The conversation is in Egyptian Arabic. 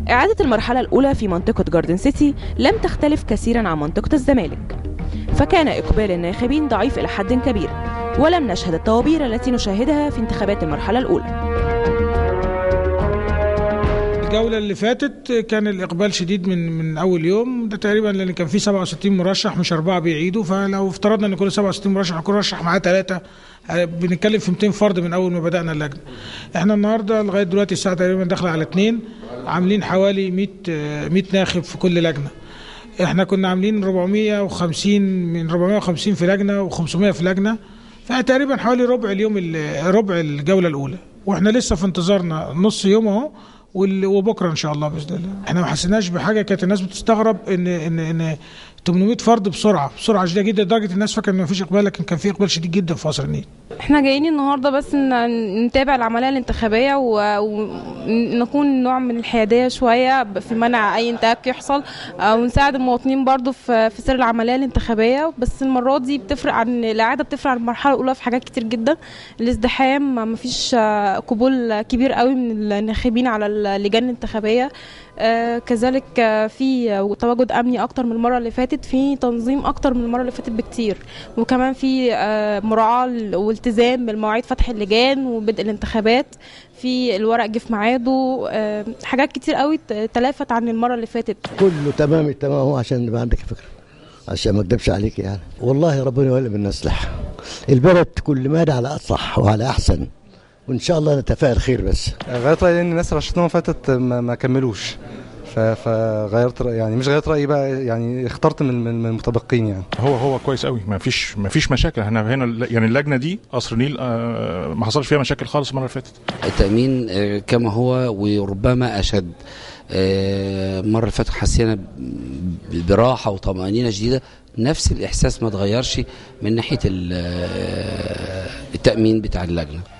إعادة المرحلة الأولى في منطقة جاردن سيتي لم تختلف كثيرا عن منطقة الزمالك فكان إقبال الناخبين ضعيف إلى حد كبير ولم نشهد الطوابير التي نشاهدها في انتخابات المرحلة الأولى الجولة اللي فاتت كان الإقبال شديد من من أول يوم ده تقريبا لأن كان في 67 مرشح مش أربعة بيعيدوا فلو افترضنا إن كل 67 مرشح كل مرشح معاه ثلاثة بنتكلم في 200 فرد من أول ما بدأنا اللجنة. إحنا النهاردة لغاية دلوقتي الساعة تقريبا داخلة على اثنين عاملين حوالي 100 100 ناخب في كل لجنة. احنا كنا عاملين 450 من 450 في لجنه و500 في لجنه فتقريبا حوالي ربع اليوم ربع الجوله الاولى واحنا لسه في انتظارنا نص يوم اهو وبكره ان شاء الله باذن الله احنا ما حسيناش بحاجه كانت الناس بتستغرب ان ان ان 800 فرد بسرعه بسرعه شديده جدا لدرجه الناس فاكره ان ما فيش اقبال لكن كان في اقبال شديد جدا في قصر النيل احنا جايين النهارده بس نتابع العمليه الانتخابيه ونكون نوع من الحياديه شويه في منع اي انتهاك يحصل ونساعد المواطنين برضو في في سير العمليه الانتخابيه بس المره دي بتفرق عن الاعاده بتفرق عن المرحله الاولى في حاجات كتير جدا الازدحام ما فيش قبول كبير قوي من الناخبين على اللجان الانتخابيه آه كذلك آه في تواجد امني اكتر من المره اللي فاتت في تنظيم اكتر من المره اللي فاتت بكتير وكمان في آه مراعاه والتزام بالمواعيد فتح اللجان وبدء الانتخابات في الورق جه في ميعاده حاجات كتير قوي تلافت عن المره اللي فاتت كله تمام التمام هو عشان يبقى عندك فكره عشان ما اكدبش عليك يعني والله ربنا يولي من نصلح البلد كل مادة على اصلح وعلى احسن وان شاء الله نتفائل خير بس غيرت رايي لان الناس رشتهم فاتت ما, ما كملوش فغيرت رأيي يعني مش غيرت رايي بقى يعني اخترت من من المتبقين يعني هو هو كويس قوي ما فيش ما فيش مشاكل احنا هنا يعني اللجنه دي قصر النيل ما حصلش فيها مشاكل خالص المره اللي فاتت التامين كما هو وربما اشد المره اللي فاتت حسينا براحه وطمانينه شديده نفس الاحساس ما اتغيرش من ناحيه التامين بتاع اللجنه